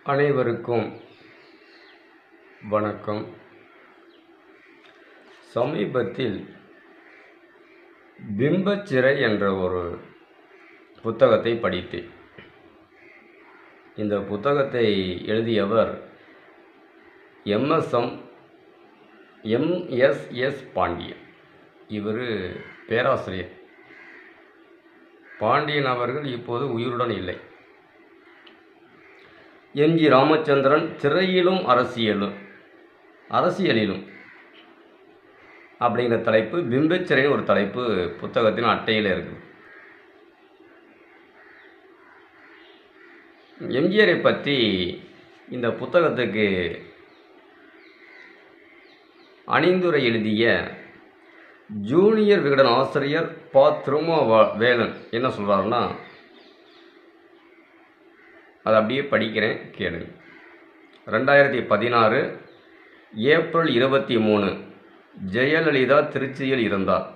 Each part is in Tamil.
அனைவருக்கும் வணக்கம் சமீபத்தில் பிம்பச்சிறை என்ற ஒரு புத்தகத்தை படித்தேன் இந்த புத்தகத்தை எழுதியவர் எம்எஸ்எம் எம்எஸ்எஸ் பாண்டியன் இவர் பேராசிரியர் பாண்டியன் அவர்கள் இப்போது உயிருடன் இல்லை எம்ஜி ராமச்சந்திரன் திரையிலும் அரசியலும் அரசியலிலும் அப்படிங்கிற தலைப்பு பிம்பச்சிறைன்னு ஒரு தலைப்பு புத்தகத்தின் அட்டையில் இருக்குது எம்ஜிஆரை பற்றி இந்த புத்தகத்துக்கு அணிந்துரை எழுதிய ஜூனியர் விகடன் ஆசிரியர் பா திருமா வேலன் என்ன சொல்கிறாருன்னா அதை அப்படியே படிக்கிறேன் கேளுங்க ரெண்டாயிரத்தி பதினாறு ஏப்ரல் இருபத்தி மூணு ஜெயலலிதா திருச்சியில் இருந்தார்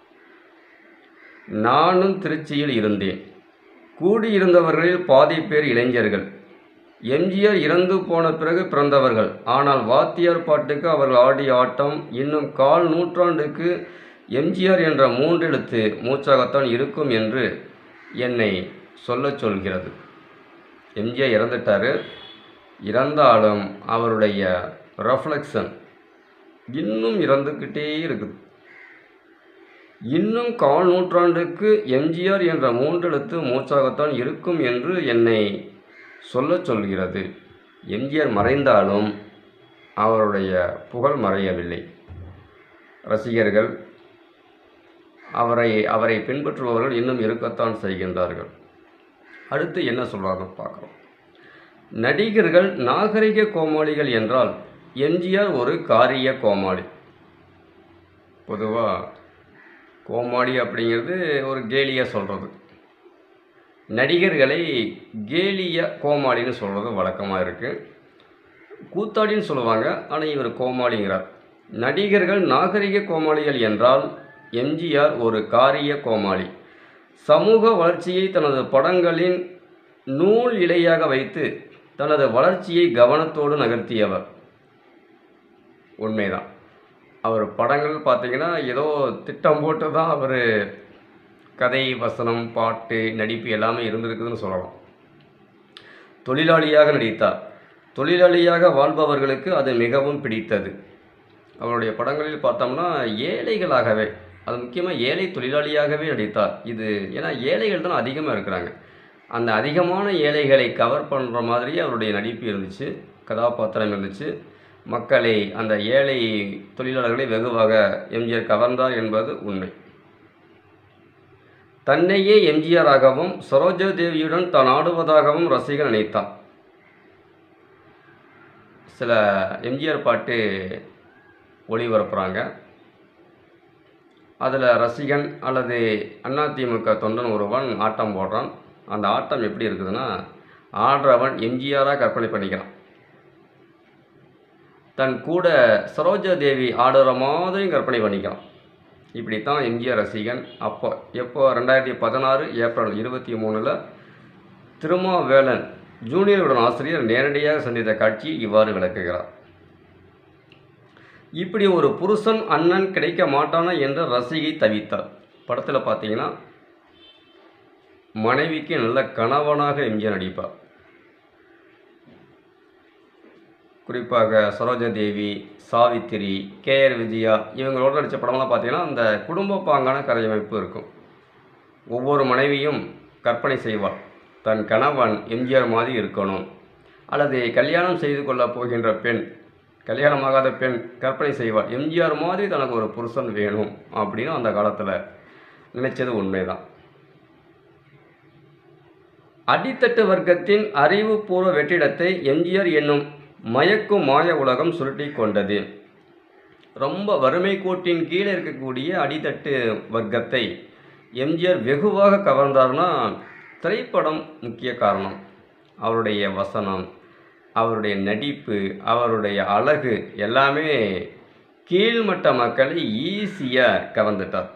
நானும் திருச்சியில் இருந்தேன் கூடியிருந்தவர்களில் பாதி பேர் இளைஞர்கள் எம்ஜிஆர் இறந்து போன பிறகு பிறந்தவர்கள் ஆனால் வாத்தியார் பாட்டுக்கு அவர்கள் ஆடிய ஆட்டம் இன்னும் கால் நூற்றாண்டுக்கு எம்ஜிஆர் என்ற மூன்றெழுத்து மூச்சாகத்தான் இருக்கும் என்று என்னை சொல்லச் சொல்கிறது எம்ஜிஆர் இறந்துட்டார் இறந்தாலும் அவருடைய ரெஃப்ளெக்ஷன் இன்னும் இறந்துக்கிட்டே இருக்குது இன்னும் கால் நூற்றாண்டுக்கு எம்ஜிஆர் என்ற மூன்றெழுத்து மூச்சாகத்தான் இருக்கும் என்று என்னை சொல்லச் சொல்கிறது எம்ஜிஆர் மறைந்தாலும் அவருடைய புகழ் மறையவில்லை ரசிகர்கள் அவரை அவரை பின்பற்றுபவர்கள் இன்னும் இருக்கத்தான் செய்கின்றார்கள் அடுத்து என்ன சொல்கிறாங்க பார்க்குறோம் நடிகர்கள் நாகரிக கோமாளிகள் என்றால் எம்ஜிஆர் ஒரு காரிய கோமாளி பொதுவாக கோமாளி அப்படிங்கிறது ஒரு கேலியாக சொல்கிறது நடிகர்களை கேலிய கோமாளின்னு சொல்கிறது வழக்கமாக இருக்குது கூத்தாடின்னு சொல்லுவாங்க ஆனால் இவர் கோமாளிங்கிறார் நடிகர்கள் நாகரிக கோமாளிகள் என்றால் எம்ஜிஆர் ஒரு காரிய கோமாளி சமூக வளர்ச்சியை தனது படங்களின் நூல் இலையாக வைத்து தனது வளர்ச்சியை கவனத்தோடு நகர்த்தியவர் உண்மைதான் அவர் படங்கள் பார்த்தீங்கன்னா ஏதோ திட்டம் போட்டு தான் அவர் கதை வசனம் பாட்டு நடிப்பு எல்லாமே இருந்திருக்குதுன்னு சொல்லலாம் தொழிலாளியாக நடித்தார் தொழிலாளியாக வாழ்பவர்களுக்கு அது மிகவும் பிடித்தது அவருடைய படங்களில் பார்த்தோம்னா ஏழைகளாகவே அது முக்கியமாக ஏழை தொழிலாளியாகவே நடித்தார் இது ஏன்னா ஏழைகள் தான் அதிகமாக இருக்கிறாங்க அந்த அதிகமான ஏழைகளை கவர் பண்ணுற மாதிரியே அவருடைய நடிப்பு இருந்துச்சு கதாபாத்திரம் இருந்துச்சு மக்களை அந்த ஏழை தொழிலாளர்களை வெகுவாக எம்ஜிஆர் கவர்ந்தார் என்பது உண்மை தன்னையே எம்ஜிஆராகவும் சரோஜா தேவியுடன் தான் ஆடுவதாகவும் ரசிகர் நினைத்தார் சில எம்ஜிஆர் பாட்டு ஒளிபரப்புகிறாங்க அதில் ரசிகன் அல்லது அதிமுக தொண்டன் ஒருவன் ஆட்டம் போடுறான் அந்த ஆட்டம் எப்படி இருக்குதுன்னா ஆடுறவன் எம்ஜிஆராக கற்பனை பண்ணிக்கிறான் தன் கூட சரோஜா தேவி ஆடுற மாதிரியும் கற்பனை பண்ணிக்கிறான் இப்படித்தான் எம்ஜிஆர் ரசிகன் அப்போ எப்போ ரெண்டாயிரத்தி பதினாறு ஏப்ரல் இருபத்தி மூணில் திருமாவேலன் ஜூனியருடன் ஆசிரியர் நேரடியாக சந்தித்த காட்சி இவ்வாறு விளக்குகிறார் இப்படி ஒரு புருஷன் அண்ணன் கிடைக்க மாட்டானா என்ற ரசிகை தவித்தார் படத்தில் பார்த்தீங்கன்னா மனைவிக்கு நல்ல கணவனாக எம்ஜிஆர் நடிப்பார் குறிப்பாக சரோஜா தேவி சாவித்திரி கேஆர் விஜயா இவங்களோட நடித்த படம்லாம் பார்த்தீங்கன்னா அந்த குடும்ப பாங்கான கதையமைப்பு இருக்கும் ஒவ்வொரு மனைவியும் கற்பனை செய்வாள் தன் கணவன் எம்ஜிஆர் மாதிரி இருக்கணும் அல்லது கல்யாணம் செய்து கொள்ளப் போகின்ற பெண் கல்யாணமாகாத பெண் கற்பனை செய்வாள் எம்ஜிஆர் மாதிரி தனக்கு ஒரு புருஷன் வேணும் அப்படின்னு அந்த காலத்தில் நினைச்சது உண்மைதான் அடித்தட்டு வர்க்கத்தின் அறிவுபூர்வ வெற்றிடத்தை எம்ஜிஆர் என்னும் மயக்கும் மாய உலகம் சுருட்டி கொண்டது ரொம்ப வறுமை கோட்டின் கீழே இருக்கக்கூடிய அடித்தட்டு வர்க்கத்தை எம்ஜிஆர் வெகுவாக கவர்ந்தார்னா திரைப்படம் முக்கிய காரணம் அவருடைய வசனம் அவருடைய நடிப்பு அவருடைய அழகு எல்லாமே கீழ்மட்ட மக்களை ஈஸியாக கவர்ந்துட்டார்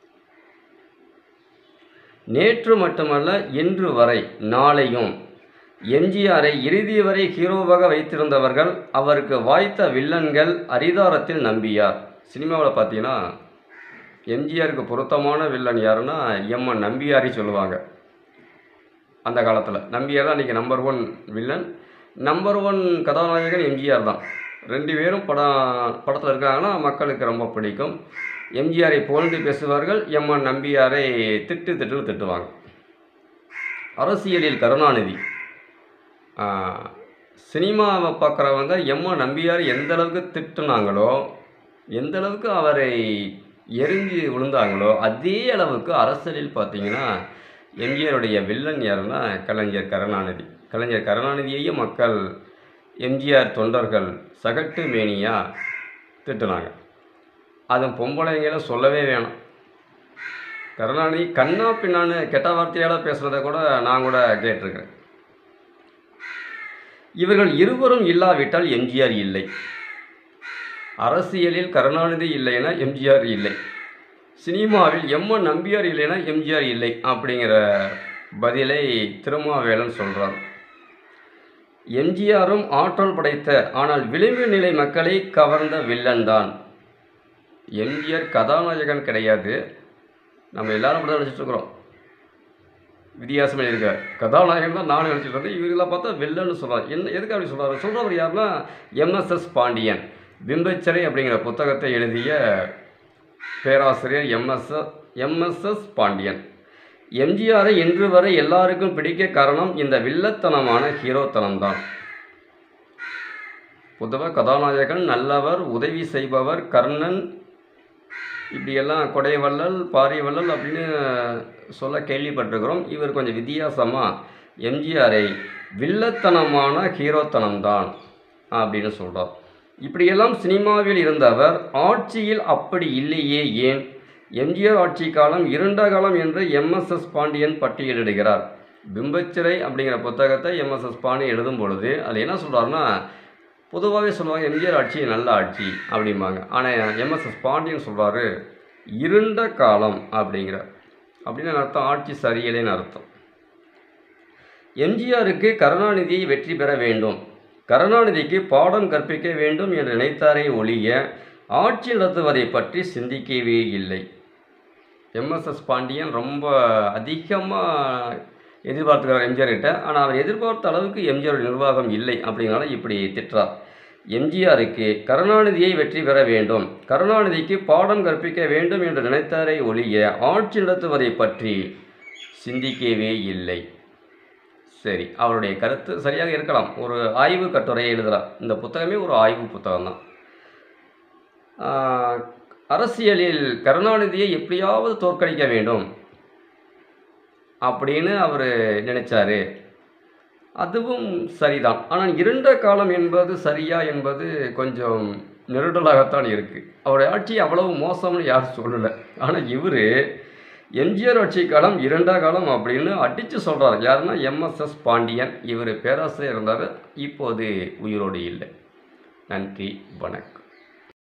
நேற்று மட்டுமல்ல இன்று வரை நாளையும் எம்ஜிஆரை இறுதி வரை ஹீரோவாக வைத்திருந்தவர்கள் அவருக்கு வாய்த்த வில்லன்கள் அரிதாரத்தில் நம்பியார் சினிமாவில் பார்த்தீங்கன்னா எம்ஜிஆருக்கு பொருத்தமான வில்லன் யாருன்னா எம்என் நம்பியாரி சொல்லுவாங்க அந்த காலத்தில் நம்பியார் தான் இன்றைக்கி number one villain number one கதாநாயகன் எம்ஜிஆர் தான் ரெண்டு பேரும் படம் படத்தில் இருக்காங்கன்னா மக்களுக்கு ரொம்ப பிடிக்கும் எம்ஜிஆரை புகழ்ந்து பேசுவார்கள் எம்என் நம்பியாரை திட்டு திட்டுன்னு திட்டுவாங்க அரசியலில் கருணாநிதி ஆஹ், சினிமாவை பார்க்குறவங்க எம்என் நம்பியார் எந்த அளவுக்கு திட்டுனாங்களோ எந்த அளவுக்கு அவரை எரிஞ்சு விழுந்தாங்களோ அதே அளவுக்கு அரசியலில் பார்த்தீங்கன்னா எம்ஜிஆருடைய வில்லன் யாருன்னா கலைஞர் கருணாநிதி கலைஞர் கருணாநிதியையும் மக்கள் எம்ஜிஆர் தொண்டர்கள் சகட்டு மேனியா திட்டுனாங்க அதுவும் பொம்பளைங்களை சொல்லவே வேணும் கருணாநிதி கண்ணா பின்னான்னு கெட்ட வார்த்தையால் பேசுகிறத கூட நான் கூட கேட்டிருக்கிறேன் இவர்கள் இருவரும் இல்லாவிட்டால் எம்ஜிஆர் இல்லை அரசியலில் கருணாநிதி இல்லைன்னா எம்ஜிஆர் இல்லை சினிமாவில் எம்என் நம்பியார் இல்லைன்னா எம்ஜிஆர் இல்லை அப்படிங்கிற பதிலை திருமாவேலன் சொல்கிறார் எம்ஜிஆரும் ஆற்றல் படைத்த ஆனால் விளிம்பு நிலை மக்களை கவர்ந்த வில்லன் தான் எம்ஜிஆர் கதாநாயகன் கிடையாது நம்ம எல்லாரும் அப்படி தான் நினச்சிட்டு இருக்கிறோம் வித்தியாசமே இருக்க கதாநாயகன் தான் நானும் நினச்சிட்டு இருந்தேன் இவர்கள பார்த்தா வில்லன்னு சொல்கிறார் என்ன எதுக்கு அப்படி சொல்கிறாரு சொல்கிறவர் யாருன்னா எம்எஸ்எஸ் பாண்டியன் பிம்பச்சிறை அப்படிங்கிற புத்தகத்தை எழுதிய பேராசிரியர் எம்எஸ்எஸ் எம்எஸ்எஸ் பாண்டியன் எம்ஜிஆரை இன்று வரை எல்லாருக்கும் பிடிக்க காரணம் இந்த வில்லத்தனமான ஹீரோத்தனம் தான் பொதுவாக கதாநாயகன் நல்லவர் உதவி செய்பவர் கர்ணன் இப்படியெல்லாம் கொடைவள்ளல் பாரிவள்ளல் அப்படின்னு சொல்ல கேள்விப்பட்டிருக்கிறோம் இவர் கொஞ்சம் வித்தியாசமாக எம்ஜிஆரை வில்லத்தனமான ஹீரோத்தனம் தான் அப்படின்னு சொல்கிறார் இப்படியெல்லாம் சினிமாவில் இருந்தவர் ஆட்சியில் அப்படி இல்லையே ஏன் எம்ஜிஆர் ஆட்சி காலம் இருண்ட காலம் என்று எம்எஸ்எஸ் பாண்டியன் பட்டியலிடுகிறார் பிம்பச்சிறை அப்படிங்கிற புத்தகத்தை எம்எஸ்எஸ் பாண்டியன் எழுதும் பொழுது அதில் என்ன சொல்கிறாருன்னா பொதுவாகவே சொல்லுவாங்க எம்ஜிஆர் ஆட்சி நல்ல ஆட்சி அப்படிம்பாங்க ஆனால் எம்எஸ்எஸ் பாண்டியன் சொல்கிறாரு இருண்ட காலம் அப்படிங்கிற அப்படின்னு அர்த்தம் ஆட்சி சரியில்லைன்னு அர்த்தம் எம்ஜிஆருக்கு கருணாநிதியை வெற்றி பெற வேண்டும் கருணாநிதிக்கு பாடம் கற்பிக்க வேண்டும் என்று நினைத்தாரே ஒழிய ஆட்சி நடத்துவதை பற்றி சிந்திக்கவே இல்லை எம்எஸ்எஸ் பாண்டியன் ரொம்ப அதிகமாக எதிர்பார்த்துக்கிறார் எம்ஜிஆர் கிட்ட ஆனால் அவர் எதிர்பார்த்த அளவுக்கு எம்ஜிஆர் நிர்வாகம் இல்லை அப்படிங்கிறனால இப்படி திட்டுறார் எம்ஜிஆருக்கு கருணாநிதியை வெற்றி பெற வேண்டும் கருணாநிதிக்கு பாடம் கற்பிக்க வேண்டும் என்று நினைத்தாரே ஒழிய ஆட்சி நடத்துவதை பற்றி சிந்திக்கவே இல்லை சரி அவருடைய கருத்து சரியாக இருக்கலாம் ஒரு ஆய்வு கட்டுரையை எழுதுகிறார் இந்த புத்தகமே ஒரு ஆய்வு புத்தகம் தான் அரசியலில் கருணாநிதியை எப்படியாவது தோற்கடிக்க வேண்டும் அப்படின்னு அவர் நினைச்சாரு அதுவும் சரிதான் ஆனால் இருண்ட காலம் என்பது சரியா என்பது கொஞ்சம் நெருடலாகத்தான் இருக்குது அவருடைய ஆட்சி அவ்வளவு மோசம்னு யாரும் சொல்லலை ஆனால் இவர் எம்ஜிஆர் ஆட்சி காலம் இரண்டா காலம் அப்படின்னு அடித்து சொல்கிறார் யாருன்னா எம்எஸ்எஸ் பாண்டியன் இவர் பேராசிரியர் இருந்தார் இப்போது உயிரோடு இல்லை நன்றி வணக்கம்